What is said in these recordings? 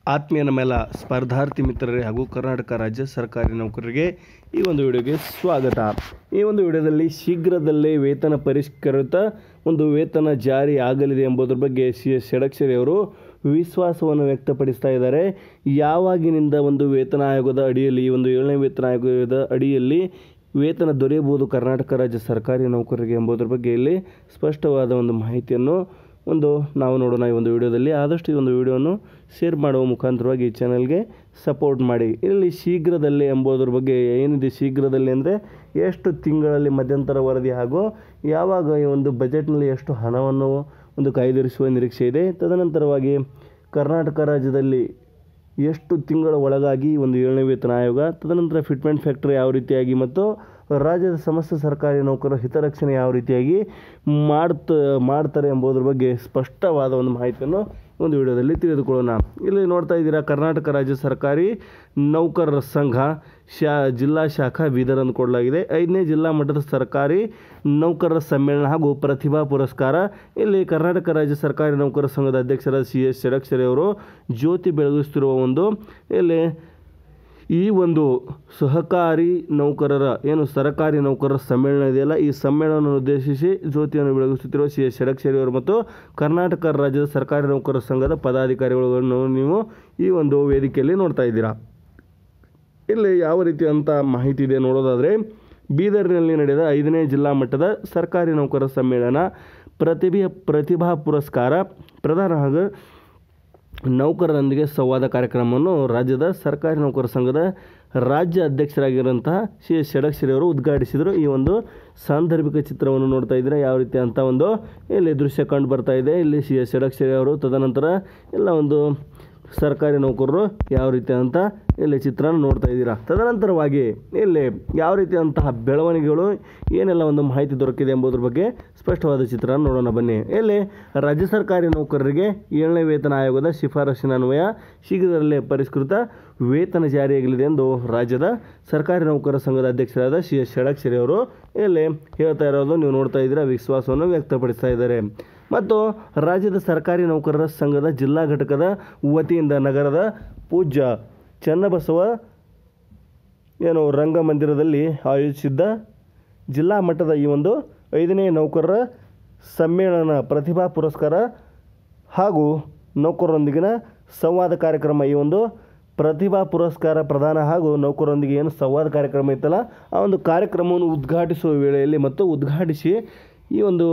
ಆತ್ಮೀಯ ನಮ್ಮೆಲ್ಲ ಸ್ಪರ್ಧಾರ್ಥಿ ಮಿತ್ರರೇ ಹಾಗೂ ಕರ್ನಾಟಕ ರಾಜ್ಯ ಸರ್ಕಾರಿ ನೌಕರರಿಗೆ ಈ ಒಂದು ವಿಡಿಯೋಗೆ ಸ್ವಾಗತ ಈ ಒಂದು ವಿಡಿಯೋದಲ್ಲಿ ಶೀಘ್ರದಲ್ಲೇ ವೇತನ ಪರಿಷ್ಕೃತ ಒಂದು ವೇತನ ಜಾರಿ ಆಗಲಿದೆ ಎಂಬುದರ ಬಗ್ಗೆ ಸಿ ಎಸ್ ಷಡಕ್ಷರಿ ಅವರು ವಿಶ್ವಾಸವನ್ನು ವ್ಯಕ್ತಪಡಿಸ್ತಾ ಇದ್ದಾರೆ ಯಾವಾಗಿನಿಂದ ಒಂದು ವೇತನ ಆಯೋಗದ ಅಡಿಯಲ್ಲಿ ಈ ಒಂದು ಏಳನೇ ವೇತನ ಆಯೋಗದ ಅಡಿಯಲ್ಲಿ ವೇತನ ದೊರೆಯಬಹುದು ಕರ್ನಾಟಕ ರಾಜ್ಯ ಸರ್ಕಾರಿ ನೌಕರರಿಗೆ ಎಂಬುದರ ಬಗ್ಗೆ ಇಲ್ಲಿ ಸ್ಪಷ್ಟವಾದ ಒಂದು ಮಾಹಿತಿಯನ್ನು ಒಂದು ನಾವು ನೋಡೋಣ ಈ ಒಂದು ವಿಡಿಯೋದಲ್ಲಿ ಆದಷ್ಟು ಈ ಒಂದು ವಿಡಿಯೋವನ್ನು ಶೇರ್ ಮಾಡುವ ಮುಖಾಂತರವಾಗಿ ಈ ಚಾನಲ್ಗೆ ಸಪೋರ್ಟ್ ಮಾಡಿ ಇಲ್ಲಿ ಶೀಘ್ರದಲ್ಲೇ ಎಂಬುದರ ಬಗ್ಗೆ ಏನಿದೆ ಶೀಘ್ರದಲ್ಲಿ ಅಂದರೆ ಎಷ್ಟು ತಿಂಗಳಲ್ಲಿ ಮಧ್ಯಂತರ ವರದಿ ಹಾಗೂ ಯಾವಾಗ ಈ ಒಂದು ಬಜೆಟ್ನಲ್ಲಿ ಎಷ್ಟು ಹಣವನ್ನು ಒಂದು ಕಾಯ್ದಿರಿಸುವ ನಿರೀಕ್ಷೆ ಇದೆ ತದನಂತರವಾಗಿ ಕರ್ನಾಟಕ ರಾಜ್ಯದಲ್ಲಿ ಎಷ್ಟು ತಿಂಗಳ ಒಳಗಾಗಿ ಒಂದು ಏಳನೇ ವೇತನ ಆಯೋಗ ತದನಂತರ ಫಿಟ್ಮೆಂಟ್ ಫ್ಯಾಕ್ಟರ್ ಯಾವ ರೀತಿಯಾಗಿ ಮತ್ತು ರಾಜ್ಯದ ಸಮಸ್ತ ಸರ್ಕಾರಿ ನೌಕರರ ಹಿತರಕ್ಷಣೆ ಯಾವ ರೀತಿಯಾಗಿ ಮಾಡ್ತ ಮಾಡ್ತಾರೆ ಎಂಬುದರ ಬಗ್ಗೆ ಸ್ಪಷ್ಟವಾದ ಒಂದು ಮಾಹಿತಿಯನ್ನು ಒಂದು ವಿಡಿಯೋದಲ್ಲಿ ತಿಳಿದುಕೊಳ್ಳೋಣ ಇಲ್ಲಿ ನೋಡ್ತಾ ಇದ್ದೀರಾ ಕರ್ನಾಟಕ ರಾಜ್ಯ ಸರ್ಕಾರಿ ನೌಕರರ ಸಂಘ ಶಾ ಜಿಲ್ಲಾ ಶಾಖಾ ಬೀದರ್ ಅಂತ ಕೊಡಲಾಗಿದೆ ಐದನೇ ಜಿಲ್ಲಾ ಮಟ್ಟದ ಸರ್ಕಾರಿ ನೌಕರರ ಸಮ್ಮೇಳನ ಹಾಗೂ ಪ್ರತಿಭಾ ಪುರಸ್ಕಾರ ಇಲ್ಲಿ ಕರ್ನಾಟಕ ರಾಜ್ಯ ಸರ್ಕಾರಿ ನೌಕರರ ಸಂಘದ ಅಧ್ಯಕ್ಷರಾದ ಸಿ ಎಸ್ ಷಡಕ್ಷರಿ ಅವರು ಜ್ಯೋತಿ ಬೆಳಗಿಸುತ್ತಿರುವ ಒಂದು ಇಲ್ಲಿ ಈ ಒಂದು ಸಹಕಾರಿ ನೌಕರರ ಏನು ಸರಕಾರಿ ನೌಕರರ ಸಮ್ಮೇಳನ ಇದೆಯಲ್ಲ ಈ ಸಮ್ಮೇಳನವನ್ನು ಉದ್ದೇಶಿಸಿ ಜ್ಯೋತಿಯನ್ನು ಬೆಳಗಿಸುತ್ತಿರುವ ಸಿ ಎಸ್ ಷಡಕ್ಷರಿ ಅವರು ಮತ್ತು ಕರ್ನಾಟಕ ರಾಜ್ಯದ ಸರ್ಕಾರಿ ನೌಕರರ ಸಂಘದ ಪದಾಧಿಕಾರಿಗಳನ್ನು ನೀವು ಈ ಒಂದು ವೇದಿಕೆಯಲ್ಲಿ ನೋಡ್ತಾ ಇದ್ದೀರಾ ಇಲ್ಲಿ ಯಾವ ರೀತಿಯಂಥ ಮಾಹಿತಿ ಇದೆ ನೋಡೋದಾದರೆ ಬೀದರ್ನಲ್ಲಿ ನಡೆದ ಐದನೇ ಜಿಲ್ಲಾ ಮಟ್ಟದ ಸರ್ಕಾರಿ ನೌಕರರ ಸಮ್ಮೇಳನ ಪ್ರತಿಭೆ ಪ್ರತಿಭಾ ಪುರಸ್ಕಾರ ಪ್ರಧಾನ ಹಾಗೂ ನೌಕರರೊಂದಿಗೆ ಸಂವಾದ ಕಾರ್ಯಕ್ರಮವನ್ನು ರಾಜ್ಯದ ಸರ್ಕಾರಿ ನೌಕರರ ಸಂಘದ ರಾಜ್ಯ ಅಧ್ಯಕ್ಷರಾಗಿರುವಂತಹ ಸಿ ಎಸ್ ಷಡಕ್ಷರಿ ಅವರು ಉದ್ಘಾಟಿಸಿದರು ಈ ಒಂದು ಸಾಂದರ್ಭಿಕ ಚಿತ್ರವನ್ನು ನೋಡ್ತಾ ಇದ್ದೀರಾ ಯಾವ ರೀತಿ ಅಂತ ಒಂದು ಇಲ್ಲಿ ದೃಶ್ಯ ಕಂಡು ಬರ್ತಾ ಇದೆ ಇಲ್ಲಿ ಸಿ ಎಸ್ ಷಡಕ್ಷರಿ ಅವರು ತದನಂತರ ಎಲ್ಲ ಒಂದು ಸರ್ಕಾರಿ ನೌಕರರು ಯಾವ ರೀತಿ ಅಂತ ಇಲ್ಲಿ ಚಿತ್ರನ ನೋಡ್ತಾ ಇದ್ದೀರಾ ತದನಂತರವಾಗಿ ಇಲ್ಲಿ ಯಾವ ರೀತಿಯಂತಹ ಬೆಳವಣಿಗೆಗಳು ಏನೆಲ್ಲ ಒಂದು ಮಾಹಿತಿ ದೊರಕಿದೆ ಎಂಬುದ್ರ ಬಗ್ಗೆ ಸ್ಪಷ್ಟವಾದ ಚಿತ್ರ ನೋಡೋಣ ಬನ್ನಿ ಇಲ್ಲಿ ರಾಜ್ಯ ಸರ್ಕಾರಿ ನೌಕರರಿಗೆ ಏಳನೇ ವೇತನ ಆಯೋಗದ ಶಿಫಾರಸಿನ ಅನ್ವಯ ಶೀಘ್ರದಲ್ಲೇ ಪರಿಷ್ಕೃತ ವೇತನ ಜಾರಿಯಾಗಲಿದೆ ಎಂದು ರಾಜ್ಯದ ಸರ್ಕಾರಿ ನೌಕರರ ಸಂಘದ ಅಧ್ಯಕ್ಷರಾದ ಸಿ ಎಸ್ ಷಡಕ್ಷರಿ ಅವರು ಇಲ್ಲಿ ಹೇಳ್ತಾ ಇರೋದು ನೀವು ನೋಡ್ತಾ ಇದ್ದೀರಾ ವಿಶ್ವಾಸವನ್ನು ವ್ಯಕ್ತಪಡಿಸ್ತಾ ಇದ್ದಾರೆ ಮತ್ತು ರಾಜ್ಯದ ಸರ್ಕಾರಿ ನೌಕರರ ಸಂಘದ ಜಿಲ್ಲಾ ಘಟಕದ ವತಿಯಿಂದ ನಗರದ ಪೂಜ್ಯ ಚನ್ನಬಸವ ಏನು ರಂಗಮಂದಿರದಲ್ಲಿ ಆಯೋಜಿಸಿದ್ದ ಜಿಲ್ಲಾ ಮಟ್ಟದ ಈ ಒಂದು ಐದನೇ ನೌಕರರ ಸಮ್ಮೇಳನ ಪ್ರತಿಭಾ ಪುರಸ್ಕಾರ ಹಾಗೂ ನೌಕರರೊಂದಿಗಿನ ಸಂವಾದ ಕಾರ್ಯಕ್ರಮ ಈ ಒಂದು ಪ್ರತಿಭಾ ಪುರಸ್ಕಾರ ಪ್ರದಾನ ಹಾಗೂ ನೌಕರರೊಂದಿಗೆ ಏನು ಸಂವಾದ ಕಾರ್ಯಕ್ರಮ ಇತ್ತಲ್ಲ ಆ ಒಂದು ಕಾರ್ಯಕ್ರಮವನ್ನು ಉದ್ಘಾಟಿಸುವ ವೇಳೆಯಲ್ಲಿ ಮತ್ತು ಉದ್ಘಾಟಿಸಿ ಈ ಒಂದು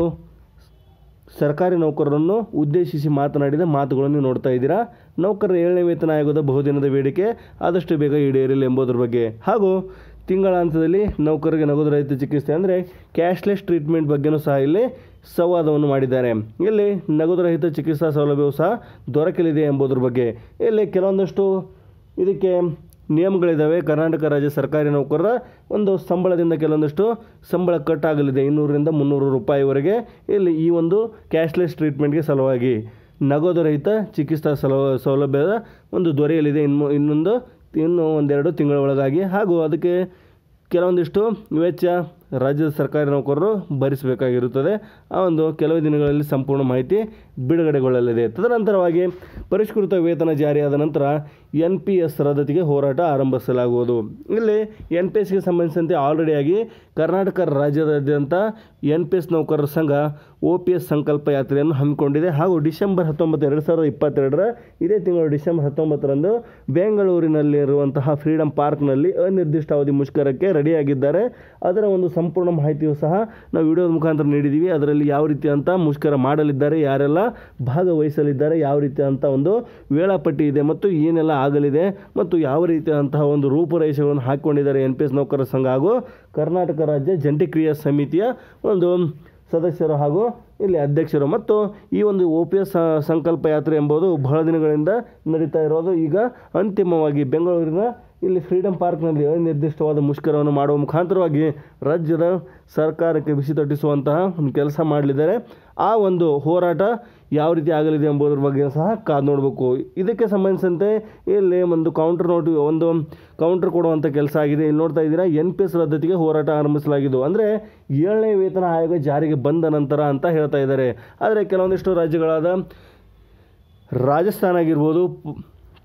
ಸರ್ಕಾರಿ ನೌಕರರನ್ನು ಉದ್ದೇಶಿಸಿ ಮಾತನಾಡಿದ ಮಾತುಗಳನ್ನು ನೋಡ್ತಾ ಇದ್ದೀರಾ ನೌಕರರ ಏಳನೇ ವೇತನ ಆಯೋಗದ ಬಹುದಿನದ ಬೇಡಿಕೆ ಆದಷ್ಟು ಬೇಗ ಈಡೇರಲಿ ಎಂಬುದರ ಬಗ್ಗೆ ಹಾಗೂ ತಿಂಗಳಾಂತದಲ್ಲಿ ನೌಕರರಿಗೆ ನಗದು ರಹಿತ ಚಿಕಿತ್ಸೆ ಅಂದರೆ ಕ್ಯಾಶ್ಲೆಸ್ ಟ್ರೀಟ್ಮೆಂಟ್ ಬಗ್ಗೆನೂ ಸಹ ಇಲ್ಲಿ ಸಂವಾದವನ್ನು ಮಾಡಿದ್ದಾರೆ ಇಲ್ಲಿ ನಗದು ರಹಿತ ಚಿಕಿತ್ಸಾ ಸೌಲಭ್ಯವು ಸಹ ದೊರಕಲಿದೆ ಎಂಬುದರ ಬಗ್ಗೆ ಇಲ್ಲಿ ಕೆಲವೊಂದಷ್ಟು ಇದಕ್ಕೆ ನಿಯಮಗಳಿದ್ದಾವೆ ಕರ್ನಾಟಕ ರಾಜ್ಯ ಸರ್ಕಾರಿ ನೌಕರರ ಒಂದು ಸಂಬಳದಿಂದ ಕೆಲವೊಂದಷ್ಟು ಸಂಬಳ ಕಟ್ ಆಗಲಿದೆ ಇನ್ನೂರರಿಂದ ಮುನ್ನೂರು ರೂಪಾಯಿವರೆಗೆ ಇಲ್ಲಿ ಈ ಒಂದು ಕ್ಯಾಶ್ಲೆಸ್ ಟ್ರೀಟ್ಮೆಂಟ್ಗೆ ಸಲುವಾಗಿ ನಗದು ರಹಿತ ಚಿಕಿತ್ಸಾ ಸಲ ಸೌಲಭ್ಯದ ಒಂದು ದೊರೆಯಲಿದೆ ಇನ್ನು ಇನ್ನೊಂದು ಇನ್ನು ಒಂದೆರಡು ತಿಂಗಳ ಒಳಗಾಗಿ ಹಾಗೂ ಅದಕ್ಕೆ ಕೆಲವೊಂದಿಷ್ಟು ವೆಚ್ಚ ರಾಜ್ಯದ ಸರ್ಕಾರಿ ನೌಕರರು ಭರಿಸಬೇಕಾಗಿರುತ್ತದೆ ಆ ಒಂದು ಕೆಲವು ದಿನಗಳಲ್ಲಿ ಸಂಪೂರ್ಣ ಮಾಹಿತಿ ಬಿಡುಗಡೆಗೊಳ್ಳಲಿದೆ ತದನಂತರವಾಗಿ ಪರಿಷ್ಕೃತ ವೇತನ ಜಾರಿಯಾದ ನಂತರ ಎನ್ ಪಿ ಎಸ್ ರದ್ದತಿಗೆ ಹೋರಾಟ ಆರಂಭಿಸಲಾಗುವುದು ಇಲ್ಲಿ ಎನ್ ಪಿ ಎಸ್ಗೆ ಸಂಬಂಧಿಸಿದಂತೆ ಆಲ್ರೆಡಿಯಾಗಿ ಕರ್ನಾಟಕ ರಾಜ್ಯದಾದ್ಯಂತ ಎನ್ ಪಿ ಎಸ್ ನೌಕರರ ಸಂಘ ಒ ಪಿ ಎಸ್ ಸಂಕಲ್ಪ ಯಾತ್ರೆಯನ್ನು ಹಮ್ಮಿಕೊಂಡಿದೆ ಹಾಗೂ ಡಿಸೆಂಬರ್ ಹತ್ತೊಂಬತ್ತು ಎರಡು ಸಾವಿರದ ಇಪ್ಪತ್ತೆರಡರ ಇದೇ ತಿಂಗಳು ಡಿಸೆಂಬರ್ ಹತ್ತೊಂಬತ್ತರಂದು ಬೆಂಗಳೂರಿನಲ್ಲಿರುವಂತಹ ಫ್ರೀಡಂ ಪಾರ್ಕ್ನಲ್ಲಿ ಅನಿರ್ದಿಷ್ಟಾವಧಿ ಮುಷ್ಕರಕ್ಕೆ ರೆಡಿಯಾಗಿದ್ದಾರೆ ಅದರ ಒಂದು ಸಂಪೂರ್ಣ ಮಾಹಿತಿಯು ಸಹ ನಾವು ವಿಡಿಯೋದ ಮುಖಾಂತರ ನೀಡಿದ್ದೀವಿ ಅದರಲ್ಲಿ ಯಾವ ರೀತಿ ಅಂತ ಮುಷ್ಕರ ಮಾಡಲಿದ್ದಾರೆ ಯಾರೆಲ್ಲ ಭಾಗವಹಿಸಲಿದ್ದಾರೆ ಯಾವ ರೀತಿ ಅಂತ ಒಂದು ವೇಳಾಪಟ್ಟಿ ಇದೆ ಮತ್ತು ಏನೆಲ್ಲ ಆಗಲಿದೆ ಮತ್ತು ಯಾವ ರೀತಿಯಾದಂತಹ ಒಂದು ರೂಪುರೇಷೆಗಳನ್ನು ಹಾಕಿಕೊಂಡಿದ್ದಾರೆ ಎನ್ ಪಿ ಎಸ್ ನೌಕರರ ಸಂಘ ಹಾಗೂ ಕರ್ನಾಟಕ ರಾಜ್ಯ ಜಂಟಿ ಕ್ರಿಯಾ ಸಮಿತಿಯ ಒಂದು ಸದಸ್ಯರು ಹಾಗೂ ಇಲ್ಲಿ ಅಧ್ಯಕ್ಷರು ಮತ್ತು ಈ ಒಂದು ಒ ಪಿ ಎಸ್ ಸಂಕಲ್ಪ ಯಾತ್ರೆ ಎಂಬುದು ಬಹಳ ದಿನಗಳಿಂದ ನಡೀತಾ ಇರೋದು ಈಗ ಅಂತಿಮವಾಗಿ ಬೆಂಗಳೂರಿನ ಇಲ್ಲಿ ಫ್ರೀಡಂ ಪಾರ್ಕ್ನಲ್ಲಿ ಅನಿರ್ದಿಷ್ಟವಾದ ಮುಷ್ಕರವನ್ನು ಮಾಡುವ ಮುಖಾಂತರವಾಗಿ ರಾಜ್ಯದ ಸರ್ಕಾರಕ್ಕೆ ಬಿಸಿ ತಟ್ಟಿಸುವಂತಹ ಒಂದು ಕೆಲಸ ಮಾಡಲಿದ್ದಾರೆ ಆ ಒಂದು ಹೋರಾಟ ಯಾವ ರೀತಿ ಆಗಲಿದೆ ಎಂಬುದರ ಬಗ್ಗೆ ಸಹ ಕಾದು ನೋಡಬೇಕು ಇದಕ್ಕೆ ಸಂಬಂಧಿಸಿದಂತೆ ಇಲ್ಲಿ ಒಂದು ಕೌಂಟರ್ ನೋಟಿ ಒಂದು ಕೌಂಟರ್ ಕೊಡುವಂಥ ಕೆಲಸ ಆಗಿದೆ ಇಲ್ಲಿ ನೋಡ್ತಾ ಇದ್ದೀರಾ ಎನ್ ಪಿ ಎಸ್ ರದ್ದತಿಗೆ ಹೋರಾಟ ಆರಂಭಿಸಲಾಗಿದ್ದು ಅಂದರೆ ಏಳನೇ ವೇತನ ಆಯೋಗ ಜಾರಿಗೆ ಬಂದ ನಂತರ ಅಂತ ಹೇಳ್ತಾ ಇದ್ದಾರೆ ಆದರೆ ಕೆಲವೊಂದಿಷ್ಟು ರಾಜ್ಯಗಳಾದ ರಾಜಸ್ಥಾನ ಆಗಿರ್ಬೋದು ಪು-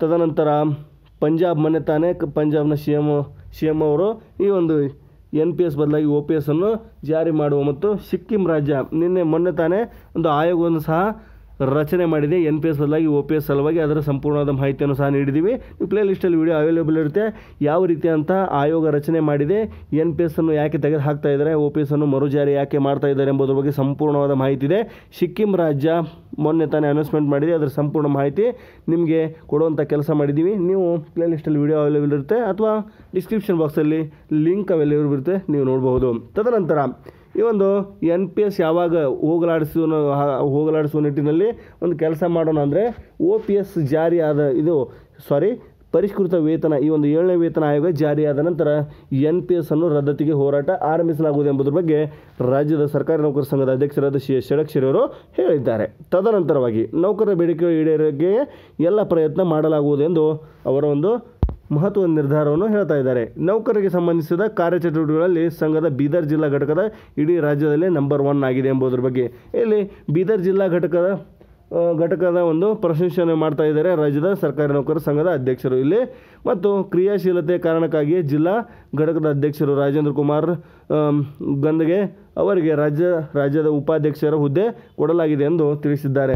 ತದನಂತರ ಪಂಜಾಬ್ ಮೊನ್ನೆ ತಾನೇ ಕ- ಪಂಜಾಬ್ನ ಸಿ ಎಮ್ ಸಿ ಎಮ್ ಅವರು ಈ ಒಂದು ಎನ್ ಪಿ ಎಸ್ ಬದಲಾಗಿ ಒ ಪಿ ಎಸ್ ಅನ್ನು ಜಾರಿ ಮಾಡುವ ಮತ್ತು ಸಿಕ್ಕಿಂ ರಾಜ್ಯ ನಿನ್ನೆ ಮೊನ್ನೆ ತಾನೇ ಒಂದು ಆಯೋಗವನ್ನು ಸಹ ರಚನೆ ಮಾಡಿದೆ ಎನ್ ಪಿ ಎಸ್ ಬದಲಾಗಿ ಒ ಪಿ ಎಸ್ ಸಲುವಾಗಿ ಅದರ ಸಂಪೂರ್ಣವಾದ ಮಾಹಿತಿಯನ್ನು ಸಹ ನೀಡಿದ್ದೀವಿ ಈ ಪ್ಲೇ ಲಿಸ್ಟಲ್ಲಿ ವಿಡಿಯೋ ಅವೈಲೇಬಲ್ ಇರುತ್ತೆ ಯಾವ ರೀತಿಯಂಥ ಆಯೋಗ ರಚನೆ ಮಾಡಿದೆ ಎನ್ ಪಿ ಎಸ್ ಅನ್ನು ಯಾಕೆ ತೆಗೆದು ಹಾಕ್ತಾ ಇದ್ದಾರೆ ಒ ಪಿ ಎಸ್ ಅನ್ನು ಮರುಜಾರಿ ಯಾಕೆ ಮಾಡ್ತಾ ಇದ್ದಾರೆ ಎಂಬುದರ ಬಗ್ಗೆ ಸಂಪೂರ್ಣವಾದ ಮಾಹಿತಿ ಇದೆ ಸಿಕ್ಕಿಂ ರಾಜ್ಯ ಮೊನ್ನೆ ತಾನೇ ಅನೌನ್ಸ್ಮೆಂಟ್ ಮಾಡಿದೆ ಅದರ ಸಂಪೂರ್ಣ ಮಾಹಿತಿ ನಿಮಗೆ ಕೊಡುವಂಥ ಕೆಲಸ ಮಾಡಿದ್ದೀವಿ ನೀವು ಪ್ಲೇ ಲಿಸ್ಟಲ್ಲಿ ವಿಡಿಯೋ ಅವೈಲೇಬಲ್ ಇರುತ್ತೆ ಅಥವಾ ಡಿಸ್ಕ್ರಿಪ್ಷನ್ ಬಾಕ್ಸಲ್ಲಿ ಲಿಂಕ್ ಅವೈಲೇಬಲ್ ಇರುತ್ತೆ ನೀವು ನೋಡ್ಬೋದು ತದನಂತರ ಈ ಒಂದು ಎನ್ ಪಿ ಎಸ್ ಯಾವಾಗ ಹೋಗಲಾಡಿಸುವ ಹೋಗಲಾಡಿಸುವ ನಿಟ್ಟಿನಲ್ಲಿ ಒಂದು ಕೆಲಸ ಮಾಡೋಣ ಅಂದರೆ ಒ ಪಿ ಎಸ್ ಜಾರಿಯಾದ ಇದು ಸಾರಿ ಪರಿಷ್ಕೃತ ವೇತನ ಈ ಒಂದು ಏಳನೇ ವೇತನ ಆಯೋಗ ಜಾರಿಯಾದ ನಂತರ ಎನ್ ಪಿ ಎಸ್ ಅನ್ನು ರದ್ದತಿಗೆ ಹೋರಾಟ ಆರಂಭಿಸಲಾಗುವುದು ಎಂಬುದರ ಬಗ್ಗೆ ರಾಜ್ಯದ ಸರ್ಕಾರಿ ನೌಕರ ಸಂಘದ ಅಧ್ಯಕ್ಷರಾದ ಸಿ ಎಸ್ ಷಡಕ್ಷರಿ ಅವರು ಹೇಳಿದ್ದಾರೆ ತದನಂತರವಾಗಿ ನೌಕರರ ಬೇಡಿಕೆ ಈಡೇರಿಕೆಗೆ ಎಲ್ಲ ಪ್ರಯತ್ನ ಮಾಡಲಾಗುವುದು ಎಂದು ಅವರ ಒಂದು ಮಹತ್ವದ ನಿರ್ಧಾರವನ್ನು ಹೇಳ್ತಾ ಇದ್ದಾರೆ ನೌಕರರಿಗೆ ಸಂಬಂಧಿಸಿದ ಕಾರ್ಯಚಟುವಟಿಕೆಗಳಲ್ಲಿ ಸಂಘದ ಬೀದರ್ ಜಿಲ್ಲಾ ಘಟಕದ ಇಡೀ ರಾಜ್ಯದಲ್ಲೇ ನಂಬರ್ ಒನ್ ಆಗಿದೆ ಎಂಬುದರ ಬಗ್ಗೆ ಇಲ್ಲಿ ಬೀದರ್ ಜಿಲ್ಲಾ ಘಟಕದ ಆ, ಘಟಕದ ಒಂದು ಪ್ರಶಂಸನೆ ಮಾಡ್ತಾ ಇದ್ದಾರೆ ರಾಜ್ಯದ ಸರ್ಕಾರಿ ನೌಕರರ ಸಂಘದ ಅಧ್ಯಕ್ಷರು ಇಲ್ಲಿ ಮತ್ತು ಕ್ರಿಯಾಶೀಲತೆ ಕಾರಣಕ್ಕಾಗಿ ಜಿಲ್ಲಾ ಘಟಕದ ಅಧ್ಯಕ್ಷರು ರಾಜೇಂದ್ರ ಕುಮಾರ್ ಆಮ್, ಗಂದಗೆ ಅವರಿಗೆ ರಾಜ್ಯ ರಾಜ್ಯದ ಉಪಾಧ್ಯಕ್ಷರ ಹುದ್ದೆ ಕೊಡಲಾಗಿದೆ ಎಂದು ತಿಳಿಸಿದ್ದಾರೆ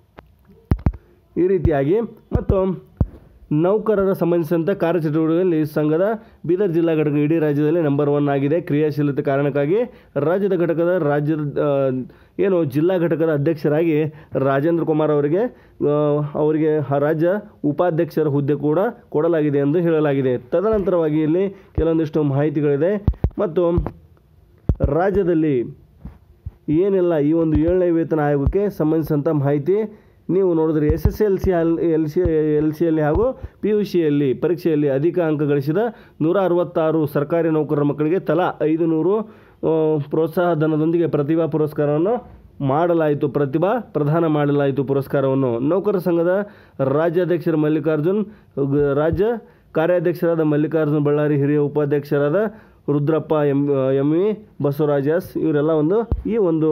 ಈ ರೀತಿಯಾಗಿ ಮತ್ತು ನೌಕರರ ಸಂಬಂಧಿಸಿದಂತೆ ಕಾರ್ಯಚಟುವಟಿಕೆಯಲ್ಲಿ ಸಂಘದ ಬೀದರ್ ಜಿಲ್ಲಾ ಘಟಕ ಇಡೀ ರಾಜ್ಯದಲ್ಲಿ ನಂಬರ್ ಒನ್ ಆಗಿದೆ ಕ್ರಿಯಾಶೀಲತೆ ಕಾರಣಕ್ಕಾಗಿ ರಾಜ್ಯದ ಘಟಕದ ರಾಜ್ಯದ ಆ, ಏನು ಜಿಲ್ಲಾ ಘಟಕದ ಅಧ್ಯಕ್ಷರಾಗಿ ರಾಜೇಂದ್ರ ಕುಮಾರ್ ಅವರಿಗೆ ಆ, ಅವರಿಗೆ ಹ- ರಾಜ್ಯ ಉಪಾಧ್ಯಕ್ಷರ ಹುದ್ದೆ ಕೂಡ ಕೊಡಲಾಗಿದೆ ಎಂದು ಹೇಳಲಾಗಿದೆ ತದನಂತರವಾಗಿ ಇಲ್ಲಿ ಕೆಲವೊಂದಿಷ್ಟು ಮಾಹಿತಿಗಳಿದೆ ಮತ್ತು ರಾಜ್ಯದಲ್ಲಿ ಏನೆಲ್ಲ ಈ ಒಂದು ಏಳನೇ ವೇತನ ಆಯೋಗಕ್ಕೆ ಸಂಬಂಧಿಸಿದಂಥ ಮಾಹಿತಿ ನೀವು ನೋಡಿದ್ರೆ S S L C L L C L ಸಿಯಲ್ಲಿ ಹಾಗೂ ಪಿ ಯು ಸಿಯಲ್ಲಿ ಪರೀಕ್ಷೆಯಲ್ಲಿ ಅಧಿಕ ಅಂಕ ಗಳಿಸಿದ ನೂರ ಅರವತ್ತಾರು ಸರ್ಕಾರಿ ನೌಕರರ ಮಕ್ಕಳಿಗೆ ತಲಾ ಐದು ನೂರು ಆ, ಪ್ರೋತ್ಸಾಹ ಧನದೊಂದಿಗೆ ಪ್ರತಿಭಾ ಪುರಸ್ಕಾರವನ್ನು ಮಾಡಲಾಯಿತು ಪ್ರತಿಭಾ ಪ್ರದಾನ ಮಾಡಲಾಯಿತು ಪುರಸ್ಕಾರವನ್ನು ನೌಕರ ಸಂಘದ ರಾಜ್ಯಾಧ್ಯಕ್ಷರು ಮಲ್ಲಿಕಾರ್ಜುನ್ ಗ- ರಾಜ್ಯ ಕಾರ್ಯಾಧ್ಯಕ್ಷರಾದ ಮಲ್ಲಿಕಾರ್ಜುನ್ ಬಳ್ಳಾರಿ ಹಿರಿಯ ಉಪಾಧ್ಯಕ್ಷರಾದ Rudrappa M M V Basavaraj S ಇವರೆಲ್ಲ ಒಂದು ಈ ಒಂದು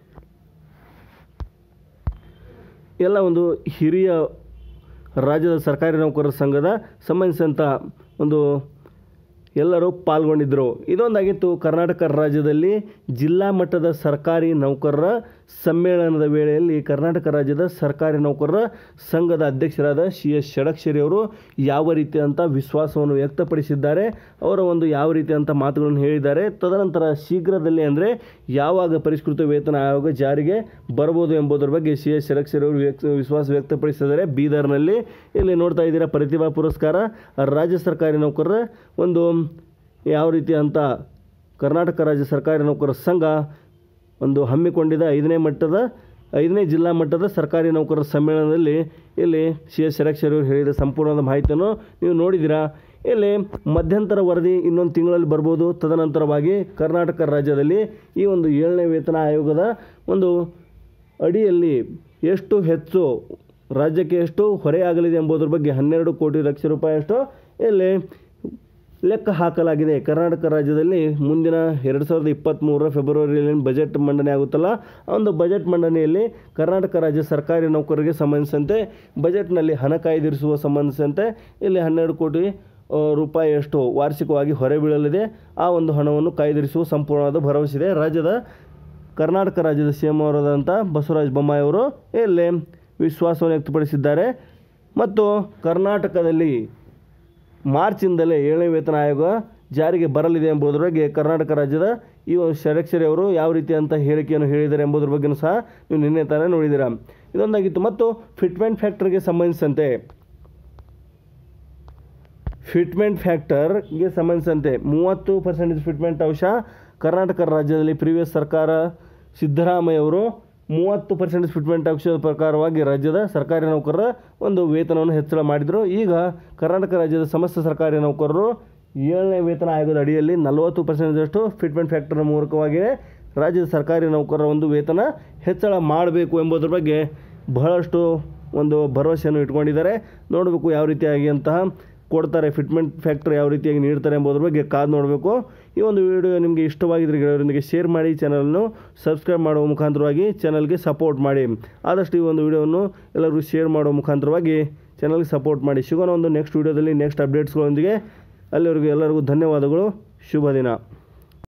ಎಲ್ಲ ಒಂದು ಹಿರಿಯ ರಾಜ್ಯದ ಸರ್ಕಾರಿ ನೌಕರರ ಸಂಘದ ಸಂಬಂಧಿಸಿದಂಥ ಒಂದು ಎಲ್ಲರೂ ಪಾಲ್ಗೊಂಡಿದ್ದರು ಇದೊಂದಾಗಿತ್ತು ಕರ್ನಾಟಕ ರಾಜ್ಯದಲ್ಲಿ ಜಿಲ್ಲಾ ಮಟ್ಟದ ಸರ್ಕಾರಿ ನೌಕರರ ಸಮ್ಮೇಳನದ ವೇಳೆಯಲ್ಲಿ ಕರ್ನಾಟಕ ರಾಜ್ಯದ ಸರ್ಕಾರಿ ನೌಕರರ ಸಂಘದ ಅಧ್ಯಕ್ಷರಾದ ಸಿ ಎಸ್ ಷಡಕ್ಷರಿ ಅವರು ಯಾವ ರೀತಿಯಂಥ ವಿಶ್ವಾಸವನ್ನು ವ್ಯಕ್ತಪಡಿಸಿದ್ದಾರೆ ಅವರ ಒಂದು ಯಾವ ರೀತಿಯಂಥ ಮಾತುಗಳನ್ನು ಹೇಳಿದ್ದಾರೆ ತದನಂತರ ಶೀಘ್ರದಲ್ಲೇ ಅಂದರೆ ಯಾವಾಗ ಪರಿಷ್ಕೃತ ವೇತನ ಆಯೋಗ ಜಾರಿಗೆ ಬರ್ಬೋದು ಎಂಬುದರ ಬಗ್ಗೆ ಸಿ ಎಸ್ ಷಡಕ್ಷರಿ ಅವರು ವ್ಯಕ್ತ ವಿಶ್ವಾಸ ವ್ಯಕ್ತಪಡಿಸಿದ್ದಾರೆ ಬೀದರ್ನಲ್ಲಿ ಇಲ್ಲಿ ನೋಡ್ತಾ ಇದ್ದೀರಾ ಪ್ರತಿಭಾ ಪುರಸ್ಕಾರ ರಾಜ್ಯ ಸರ್ಕಾರಿ ನೌಕರರ ಒಂದು ಯಾವ ರೀತಿ ಅಂತ ಕರ್ನಾಟಕ ರಾಜ್ಯ ಸರ್ಕಾರಿ ನೌಕರರ ಸಂಘ ಒಂದು ಹಮ್ಮಿಕೊಂಡಿದ್ದ ಐದನೇ ಮಟ್ಟದ ಐದನೇ ಜಿಲ್ಲಾ ಮಟ್ಟದ ಸರ್ಕಾರಿ ನೌಕರರ ಸಮ್ಮೇಳನದಲ್ಲಿ ಇಲ್ಲಿ ಸಿ ಎಸ್ ಷಡಕ್ಷರಿ ಅವರು ಹೇಳಿದ ಸಂಪೂರ್ಣವಾದ ಮಾಹಿತಿಯನ್ನು ನೀವು ನೋಡಿದ್ದೀರಾ ಇಲ್ಲಿ ಮಧ್ಯಂತರ ವರದಿ ಇನ್ನೊಂದು ತಿಂಗಳಲ್ಲಿ ಬರ್ಬೋದು ತದನಂತರವಾಗಿ ಕರ್ನಾಟಕ ರಾಜ್ಯದಲ್ಲಿ ಈ ಒಂದು ಏಳನೇ ವೇತನ ಆಯೋಗದ ಒಂದು ಅಡಿಯಲ್ಲಿ ಎಷ್ಟು ಹೆಚ್ಚು ರಾಜ್ಯಕ್ಕೆ ಎಷ್ಟು ಹೊರೆಯಾಗಲಿದೆ ಎಂಬುದರ ಬಗ್ಗೆ ಹನ್ನೆರಡು ಕೋಟಿ ಲಕ್ಷ ರೂಪಾಯಿಯಷ್ಟು ಇಲ್ಲಿ ಲೆಕ್ಕ ಹಾಕಲಾಗಿದೆ ಕರ್ನಾಟಕ ರಾಜ್ಯದಲ್ಲಿ ಮುಂದಿನ ಎರಡು ಸಾವಿರದ ಇಪ್ಪತ್ತ್ಮೂರರ ಫೆಬ್ರವರಿಯಲ್ಲಿ ಬಜೆಟ್ ಮಂಡನೆ ಆಗುತ್ತಲ್ಲ ಆ ಒಂದು ಬಜೆಟ್ ಮಂಡನೆಯಲ್ಲಿ ಕರ್ನಾಟಕ ರಾಜ್ಯ ಸರ್ಕಾರಿ ನೌಕರರಿಗೆ ಸಂಬಂಧಿಸಿದಂತೆ ಬಜೆಟ್ನಲ್ಲಿ ಹಣ ಕಾಯ್ದಿರಿಸುವ ಸಂಬಂಧಿಸಿದಂತೆ ಇಲ್ಲಿ ಹನ್ನೆರಡು ಕೋಟಿ ಆ, ರೂಪಾಯಿಯಷ್ಟು ವಾರ್ಷಿಕವಾಗಿ ಹೊರೆ ಬೀಳಲಿದೆ ಆ ಒಂದು ಹಣವನ್ನು ಕಾಯ್ದಿರಿಸುವ ಸಂಪೂರ್ಣವಾದ ಭರವಸೆ ಇದೆ ರಾಜ್ಯದ ಕರ್ನಾಟಕ ರಾಜ್ಯದ ಸಿ ಎಂ ಅವರಾದಂಥ ಬಸವರಾಜ ಬೊಮ್ಮಾಯಿ ಅವರು ಇಲ್ಲಿ ವಿಶ್ವಾಸವನ್ನು ವ್ಯಕ್ತಪಡಿಸಿದ್ದಾರೆ ಮತ್ತು ಕರ್ನಾಟಕದಲ್ಲಿ ಮಾರ್ಚಿಂದಲೇ ಏಳನೇ ವೇತನ ಆಯೋಗ ಜಾರಿಗೆ ಬರಲಿದೆ ಎಂಬುದರ ಬಗ್ಗೆ ಕರ್ನಾಟಕ ರಾಜ್ಯದ ಈ ಒಂದು ಷಡಕ್ಷರಿ ಅವರು ಯಾವ ರೀತಿಯಂಥ ಹೇಳಿಕೆಯನ್ನು ಹೇಳಿದ್ದಾರೆ ಎಂಬುದರ ಬಗ್ಗೆಯೂ ಸಹ ನೀವು ನಿನ್ನೆ ತಾನೇ ನೋಡಿದ್ದೀರಾ ಇದೊಂದಾಗಿತ್ತು ಮತ್ತು ಫಿಟ್ಮೆಂಟ್ ಫ್ಯಾಕ್ಟರ್ಗೆ ಸಂಬಂಧಿಸಿದಂತೆ ಫಿಟ್ಮೆಂಟ್ ಫ್ಯಾಕ್ಟರ್ಗೆ ಸಂಬಂಧಿಸಿದಂತೆ ಮೂವತ್ತು ಪರ್ಸೆಂಟೇಜ್ ಫಿಟ್ಮೆಂಟ್ ಅಂಶ ಕರ್ನಾಟಕ ರಾಜ್ಯದಲ್ಲಿ ಪ್ರೀವಿಯಸ್ ಸರ್ಕಾರ ಸಿದ್ದರಾಮಯ್ಯ ಅವರು ಮೂವತ್ತು ಪರ್ಸೆಂಟೇಜ್ ಫಿಟ್ಮೆಂಟ್ ಅಂಶದ ಪ್ರಕಾರವಾಗಿ ರಾಜ್ಯದ ಸರ್ಕಾರಿ ನೌಕರರ ಒಂದು ವೇತನವನ್ನು ಹೆಚ್ಚಳ ಮಾಡಿದರು ಈಗ ಕರ್ನಾಟಕ ರಾಜ್ಯದ ಸಮಸ್ತ ಸರ್ಕಾರಿ ನೌಕರರು ಏಳನೇ ವೇತನ ಆಯೋಗದ ಅಡಿಯಲ್ಲಿ ನಲವತ್ತು ಪರ್ಸೆಂಟೇಜಷ್ಟು ಫಿಟ್ಮೆಂಟ್ ಫ್ಯಾಕ್ಟರ್ನ ಮೂಲಕವಾಗಿ ರಾಜ್ಯದ ಸರ್ಕಾರಿ ನೌಕರರ ಒಂದು ವೇತನ ಹೆಚ್ಚಳ ಮಾಡಬೇಕು ಎಂಬುದರ ಬಗ್ಗೆ ಬಹಳಷ್ಟು ಒಂದು ಭರವಸೆಯನ್ನು ಇಟ್ಕೊಂಡಿದ್ದಾರೆ ನೋಡಬೇಕು ಯಾವ ರೀತಿಯಾಗಿ ಅಂತಹ ಕೊಡ್ತಾರೆ ಫಿಟ್ಮೆಂಟ್ ಫ್ಯಾಕ್ಟರ್ ಯಾವ ರೀತಿಯಾಗಿ ನೀಡ್ತಾರೆ ಎಂಬುದ್ರ ಬಗ್ಗೆ ಕಾದು ನೋಡಬೇಕು ಈ ಒಂದು ವಿಡಿಯೋ ನಿಮಗೆ ಇಷ್ಟವಾಗಿದ್ದರೆ ಗೆಳೆಯರೊಂದಿಗೆ ಶೇರ್ ಮಾಡಿ ಚಾನಲನ್ನು ಸಬ್ಸ್ಕ್ರೈಬ್ ಮಾಡುವ ಮುಖಾಂತರವಾಗಿ ಚಾನಲ್ಗೆ ಸಪೋರ್ಟ್ ಮಾಡಿ ಆದಷ್ಟು ಈ ಒಂದು ವಿಡಿಯೋವನ್ನು ಎಲ್ಲರಿಗೂ ಶೇರ್ ಮಾಡುವ ಮುಖಾಂತರವಾಗಿ ಚಾನಲ್ಗೆ ಸಪೋರ್ಟ್ ಮಾಡಿ ಸಿಗೋಣ ಒಂದು ನೆಕ್ಸ್ಟ್ ವೀಡಿಯೋದಲ್ಲಿ ನೆಕ್ಸ್ಟ್ ಅಪ್ಡೇಟ್ಸ್ಗಳೊಂದಿಗೆ ಅಲ್ಲಿವರೆಗೂ ಎಲ್ಲರಿಗೂ ಧನ್ಯವಾದಗಳು ಶುಭ ದಿನ